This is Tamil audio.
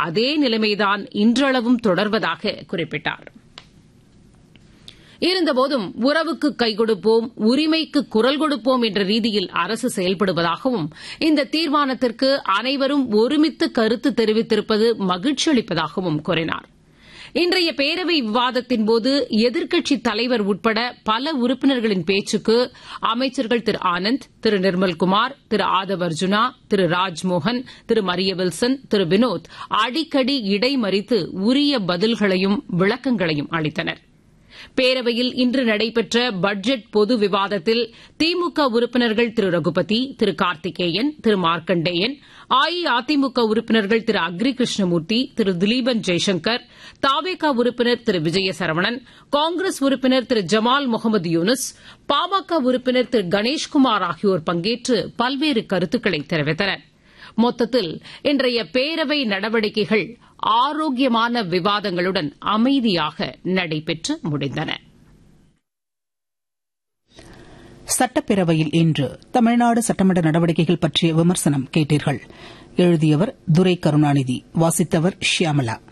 அதே நிலைமைதான் இன்றளவும் தொடர்வதாக குறிப்பிட்டார் இருந்தபோதும் உறவுக்கு கை கொடுப்போம் உரிமைக்கு குரல் கொடுப்போம் என்ற ரீதியில் அரசு செயல்படுவதாகவும் இந்த தீர்மானத்திற்கு அனைவரும் ஒருமித்து கருத்து தெரிவித்திருப்பது மகிழ்ச்சி அளிப்பதாகவும் கூறினார் இன்றைய பேரவை விவாதத்தின்போது எதிர்க்கட்சித் தலைவர் உட்பட பல உறுப்பினர்களின் பேச்சுக்கு அமைச்சர்கள் திரு ஆனந்த் திரு நிர்மல்குமார் திரு ஆதவ் அர்ஜுனா திரு ராஜ்மோகன் திரு மரிய வில்சன் திரு வினோத் அடிக்கடி இடைமறித்து உரிய பதில்களையும் விளக்கங்களையும் அளித்தனா் பேரவையில் இன்று நடைபெற்ற பட்ஜெட் பொது விவாதத்தில் திமுக உறுப்பினர்கள் திரு ரகுபதி திரு கார்த்திகேயன் திரு மார்க்கண்டேயன் அஇஅதிமுக உறுப்பினர்கள் திரு அக்ரி கிருஷ்ணமூர்த்தி திரு திலீபன் ஜெய்சங்கர் தாவேகா உறுப்பினர் திரு விஜய சரவணன் காங்கிரஸ் உறுப்பினர் திரு ஜமால் முகமது யூனுஸ் பாமக உறுப்பினர் திரு கணேஷ்குமார் ஆகியோர் பங்கேற்று பல்வேறு கருத்துக்களை தெரிவித்தனர் மொத்தத்தில் இன்றைய பேரவை நடவடிக்கைகள் ஆரோக்கியமான விவாதங்களுடன் அமைதியாக நடைபெற்று முடிந்தன சட்டப்பேரவையில் இன்று தமிழ்நாடு சட்டமன்ற நடவடிக்கைகள் பற்றிய விமர்சனம் கேட்டீர்கள் எழுதியவர் துரை கருணாநிதி வாசித்தவர் ஷியாமலா